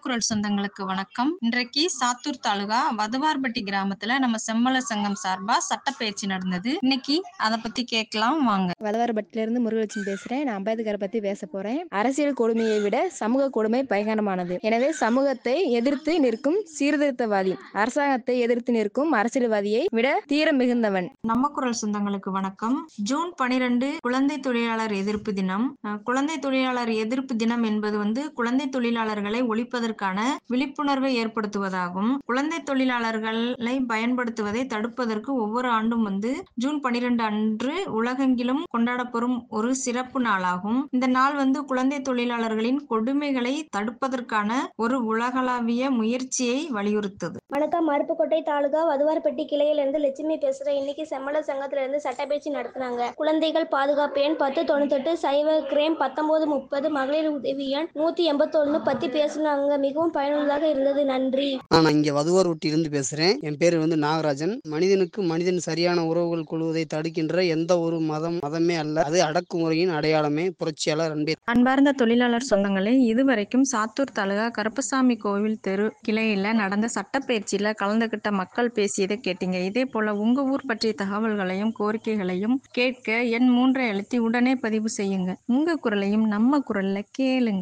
குரல் சொந்தங்களுக்கு வணக்கம் இன்றைக்கு சாத்தூர் தாலுகா வதுவார்பட்டி கிராமத்துல நம்ம செம்மல சங்கம் சார்பா சட்டப்பயிற்சி நடந்தது இன்னைக்கு அத பத்தி கேட்கலாம் வாங்க வளவரபட்டில இருந்து முருகலட்சுமி பேசுறேன் நான் அம்பேத்கரை பத்தி பேச போறேன் அரசியல் கொடுமையை விட சமூக கொடுமை பயங்கரமானது எனவே சமூகத்தை எதிர்த்து நிற்கும் சீர்திருத்தவாதி அரசாங்கத்தை எதிர்த்து நிற்கும் அரசியல்வாதியை விட தீரம் மிகுந்தவன் நம்ம குரல் சொந்தங்களுக்கு வணக்கம் ஜூன் பனிரெண்டு குழந்தை தொழிலாளர் எதிர்ப்பு தினம் அஹ், குழந்தை தொழிலாளர் எதிர்ப்பு தினம் என்பது வந்து குழந்தை தொழிலாளர்களை ஒழிப்பதற்கான விழிப்புணர்வை ஏற்படுத்துவதாகும் குழந்தை தொழிலாளர்களை பயன்படுத்துவதை தடுப்பதற்கு ஒவ்வொரு ஆண்டும் வந்து ஜூன் பனிரெண்டு அன்று உலகெங்கிலும் கொண்டாடப்படும் ஒரு சிறப்பு நாளாகும் இந்த நாள் வந்து குழந்தை தொழிலாளர்களின் கொடுமைகளை தடுப்பதற்கான ஒரு உலகளாவிய முயற்சியை வலியுறுத்தது வணக்கம் அருப்புக்கோட்டை தாலுகா வதுவார்பட்டி கிளையிலிருந்து லட்சுமி பேசுறேன் இன்னைக்கு செம்மல சங்கத்துல இருந்து சட்டப்பயிற்சி நடத்துனாங்க குழந்தைகள் பாதுகாப்பு எண் பத்து தொண்ணூத்தெட்டு சைவ கிரேம் பத்தொன்பது முப்பது மகளிர் உதவி எண் நூத்தி எண்பத்தொன்னு பத்தி பேசுனாங்க மிகவும் பயனுள்ளதாக இருந்தது நன்றி நான் இங்கே வதுவார் இருந்து பேசுகிறேன் என் பேர் வந்து நாகராஜன் மனிதனுக்கு மனிதன் சரியான உறவுகள் கொள்வதை தடுக்கின்ற எந்த ஒரு மதம் மதமே அல்ல அது அடக்குமுறையின் அடையாளமே புரட்சியாளர் அன்பே அன்பார்ந்த தொழிலாளர் சொந்தங்களே இதுவரைக்கும் சாத்தூர் தாலுகா கருப்பசாமி கோவில் தெரு கிளையில நடந்த சட்டப்பயிற்சியில கலந்துகிட்ட மக்கள் பேசியதை கேட்டீங்க இதே போல உங்க ஊர் பற்றிய தகவல்களையும் கோரிக்கைகளையும் கேட்க எண் மூன்றை அழுத்தி உடனே பதிவு செய்யுங்க உங்க குரலையும் நம்ம குரல்ல கேளுங்க